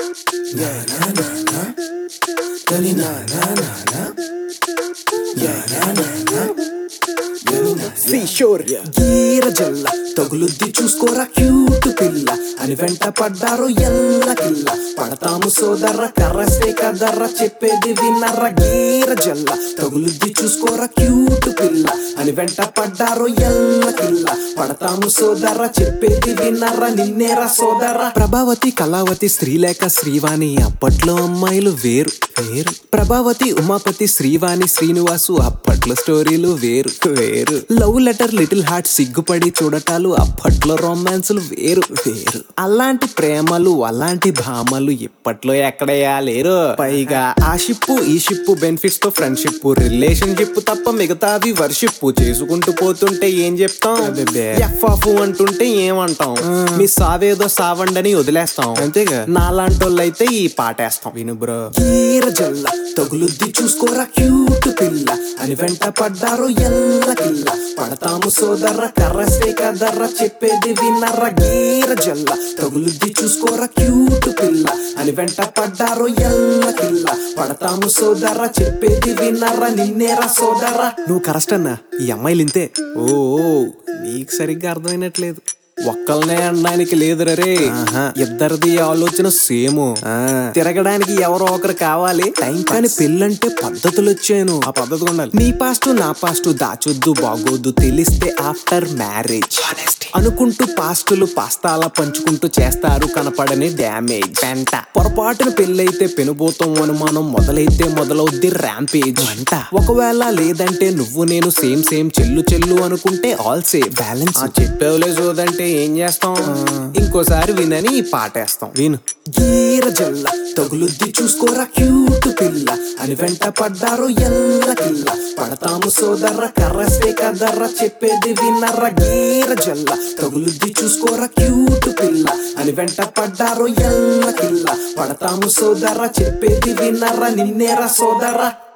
శ్రీషోర్ గీర జల్ల తగులుద్ది చూసుకోరా క్యూట్ పిల్ల అని వెంట పడ్డారు ఎల్ల కిల్ల పడతాము సోదర్ర కర్రస్తే కదర్ర చెప్పేది విన్నర్ర గీర జల్ల తగులుద్ది చూసుకోరా క్యూట్ పిల్ల అని వెంట పడ్డారు ఎల్ల కిల్ల పడతాము సోదర్ర చెప్పేది విన్నర్ర నిన్నేరా సోదర్ర ప్రభావతి కళావతి శ్రీలేఖ శ్రీవాణి అప్పట్లో అమ్మాయిలు వేరు వేరు ప్రభావతి ఉమాపతి శ్రీవాణి శ్రీనివాసు అప్పట్లో స్టోరీలు వేరు వేరు లవ్ లెటర్ లిటిల్ హార్ట్ సిగ్గుపడి చూడటాలు అప్పట్లో రొమాన్సులు వేరు వేరు అలాంటి ప్రేమలు అలాంటి భామలు ఇప్పట్లో ఎక్కడయ్యా లేరు పైగా ఆ షిప్పు ఈ షిప్పు బెనిఫిట్స్ తో ఫ్రెండ్షిప్ రిలేషన్షిప్ తప్ప మిగతావి వర్షిప్ చేసుకుంటూ పోతుంటే ఏం చెప్తాం ఎఫ్ ఆఫ్ అంటుంటే ఏమంటాం మీ సావేదో సావండని వదిలేస్తాం అంతేగా నాలాంటోళ్ళైతే ఈ పాటేస్తాం విను బ్రో కీర జల్ల తగులుద్ది చూసుకోరా క్యూట్ పిల్ల అని వెంట పడ్డారు ఎల్ల కిల్ల పడతాము సోదర్ర కర్రస్తే కదర్ర చెప్పేది విన్నర్ర గీర జల్ల తగులుద్ది చూసుకోరా క్యూట్ పిల్ల అని వెంట పడ్డారు ఎల్ల కిల్ల పడతాము సోదర్ర చెప్పేది విన్నర్ర నిన్నేరా సోదర్ర నువ్వు కరెక్ట్ అన్నా ఈ అమ్మాయిలు ఇంతే ఓ నీకు సరిగ్గా అర్థమైనట్లేదు ఒక్కల్నే అనడానికి లేదురా రే ఇద్దరిది ఆలోచన సేమ్ తిరగడానికి ఎవరో ఒకరు కావాలి టైం కానీ పెళ్ళంటే పద్ధతులు వచ్చాను ఆ పద్ధతి ఉండాలి నీ పాస్ట్ నా పాస్ట్ దాచొద్దు బాగోదు తెలిస్తే ఆఫ్టర్ మ్యారేజ్ అనుకుంటూ పాస్టులు పాస్తాల పంచుకుంటూ చేస్తారు కనపడని డ్యామేజ్ పెంట పొరపాటున పెళ్ళైతే పెనుబోతం అనుమానం మొదలైతే మొదలవుద్ది ర్యాంపేజ్ అంట ఒకవేళ లేదంటే నువ్వు నేను సేమ్ సేమ్ చెల్లు చెల్లు అనుకుంటే ఆల్ సేమ్ బ్యాలెన్స్ చెప్పేవలే చూదంటే ఏం చేస్తాం ఇంకోసారి వినని ఈ పాటేస్తాం విను గీర జల్ల తగులుద్ది చూసుకోరా క్యూట్ పిల్ల అని వెంట పడ్డారు ఎల్ల కిల్ల పడతాము సోదర్ర కర్రస్తే కదర్ర చెప్పేది విన్నర్ర గీర జల్ల తగులుద్ది చూసుకోరా క్యూట్ పిల్ల అని వెంట పడ్డారు ఎల్ల కిల్ల పడతాము సోదర్ర చెప్పేది విన్నర్ర నిన్నేరా సోదర్ర